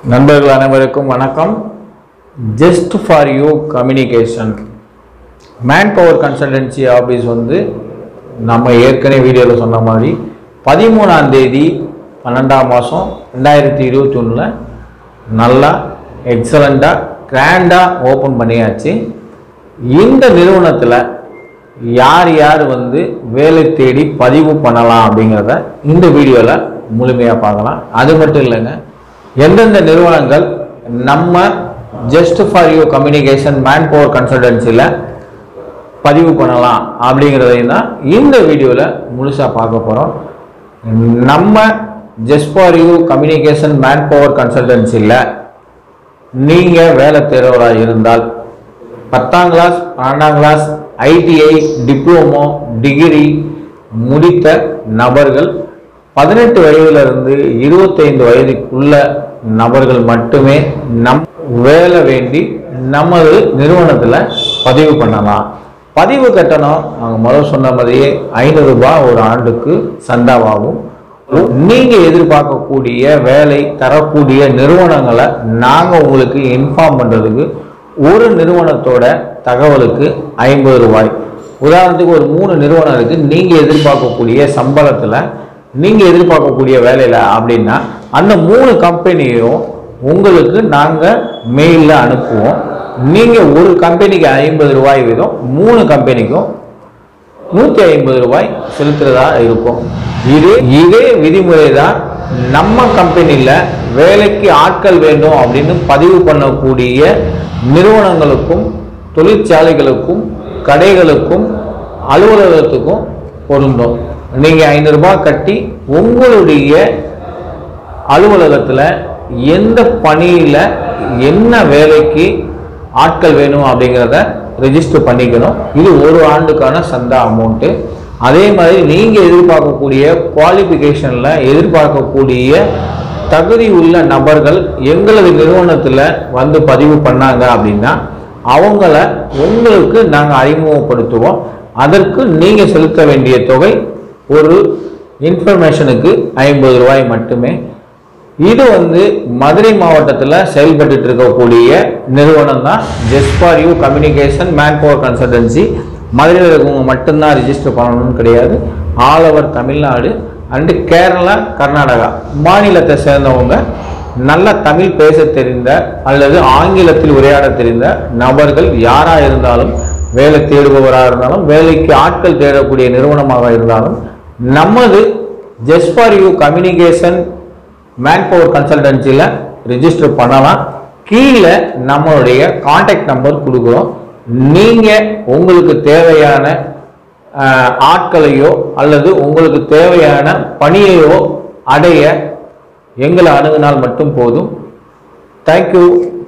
நண்பர்கள் அனைவருக்கும் வணக்கம் just for you communication man power consultancy office வந்து நம்ம ஏற்கனவே வீடியோவில் சொன்ன மாதிரி பதிமூணாம் தேதி பன்னெண்டாம் மாதம் ரெண்டாயிரத்தி இருபத்தி ஒன்றில் நல்லா எக்ஸலண்ட்டாக கிராண்டாக ஓப்பன் பண்ணியாச்சு இந்த நிறுவனத்தில் யார் யார் வந்து வேலை தேடி பதிவு பண்ணலாம் அப்படிங்கிறத இந்த வீடியோவில் முழுமையாக பார்க்கலாம் அது மட்டும் இல்லைங்க எந்தெந்த நிறுவனங்கள் நம்ம just for you communication man power கன்சல்டன்சியில் பதிவு பண்ணலாம் அப்படிங்கிறதையும் தான் இந்த வீடியோவில் முழுசாக பார்க்க போகிறோம் நம்ம just for you communication man power கன்சல்டன்சியில் நீங்கள் வேலை தேர்வராக இருந்தால் பத்தாம் கிளாஸ் பன்னெண்டாம் கிளாஸ் ஐடிஐ டிப்ளமோ டிகிரி முடித்த நபர்கள் பதினெட்டு வயதிலிருந்து இருபத்தைந்து வயதுக்குள்ள நபர்கள் மட்டுமே நம் வேலை வேண்டி நமது நிறுவனத்தில் பதிவு பண்ணலாம் பதிவு கட்டணம் அவங்க முதல் சொன்ன மாதிரியே ஐநூறு ரூபாய் ஒரு ஆண்டுக்கு சந்தாவாகும் நீங்க எதிர்பார்க்கக்கூடிய வேலை தரக்கூடிய நிறுவனங்களை நாங்க உங்களுக்கு இன்ஃபார்ம் பண்றதுக்கு ஒரு நிறுவனத்தோட தகவலுக்கு ஐம்பது ரூபாய் உதாரணத்துக்கு ஒரு மூணு நிறுவனம் இருக்கு நீங்க எதிர்பார்க்கக்கூடிய சம்பளத்துல நீங்க எதிர்பார்க்கக்கூடிய வேலையில அப்படின்னா அந்த மூணு கம்பெனியும் உங்களுக்கு நாங்க மெயிலில் அனுப்புவோம் நீங்க ஒரு கம்பெனிக்கு ஐம்பது ரூபாய் வீதம் மூணு கம்பெனிக்கும் நூற்றி ஐம்பது ரூபாய் செலுத்துறதா இருக்கும் இது இதே விதிமுறை தான் நம்ம கம்பெனியில் வேலைக்கு ஆட்கள் வேண்டும் அப்படின்னு பதிவு பண்ணக்கூடிய நிறுவனங்களுக்கும் தொழிற்சாலைகளுக்கும் கடைகளுக்கும் அலுவலகத்துக்கும் பொருந்தும் நீங்கள் ஐநூறுரூபா கட்டி உங்களுடைய அலுவலகத்தில் எந்த பணியில் என்ன வேலைக்கு ஆட்கள் வேணும் அப்படிங்கிறத ரெஜிஸ்டர் பண்ணிக்கணும் இது ஒரு ஆண்டுக்கான சந்தா அமௌண்ட்டு அதே மாதிரி நீங்கள் எதிர்பார்க்கக்கூடிய குவாலிஃபிகேஷனில் எதிர்பார்க்கக்கூடிய தகுதி உள்ள நபர்கள் எங்களது நிறுவனத்தில் வந்து பதிவு பண்ணாங்க அப்படின்னா அவங்கள உங்களுக்கு நாங்கள் அறிமுகப்படுத்துவோம் அதற்கு நீங்கள் செலுத்த வேண்டிய தொகை ஒரு இன்ஃபர்மேஷனுக்கு ஐம்பது ரூபாய் மட்டுமே இது வந்து மதுரை மாவட்டத்தில் செயல்பட்டு இருக்கக்கூடிய நிறுவனம் தான் just for you communication man power consultancy மதுரையில் இருக்கவங்க மட்டும்தான் ரிஜிஸ்டர் பண்ணணும்னு கிடையாது all over Tamil Nadu and Kerala Karnataka மாநிலத்தை சேர்ந்தவங்க நல்ல தமிழ் பேச தெரிந்த அல்லது ஆங்கிலத்தில் உரையாட தெரிந்த நபர்கள் யாராக இருந்தாலும் வேலை தேடுபவராக இருந்தாலும் வேலைக்கு ஆட்கள் தேடக்கூடிய நிறுவனமாக இருந்தாலும் நமது just for you communication man power கன்சல்டன்சியில் ரிஜிஸ்டர் பண்ணலாம் கீழே நம்மளுடைய காண்டாக்ட் நம்பர் கொடுக்குறோம் நீங்கள் உங்களுக்கு தேவையான அஹ், ஆட்களையோ அல்லது உங்களுக்கு தேவையான பணியையோ அடைய எங்களை அணுகினால் மட்டும் போதும் தேங்க்யூ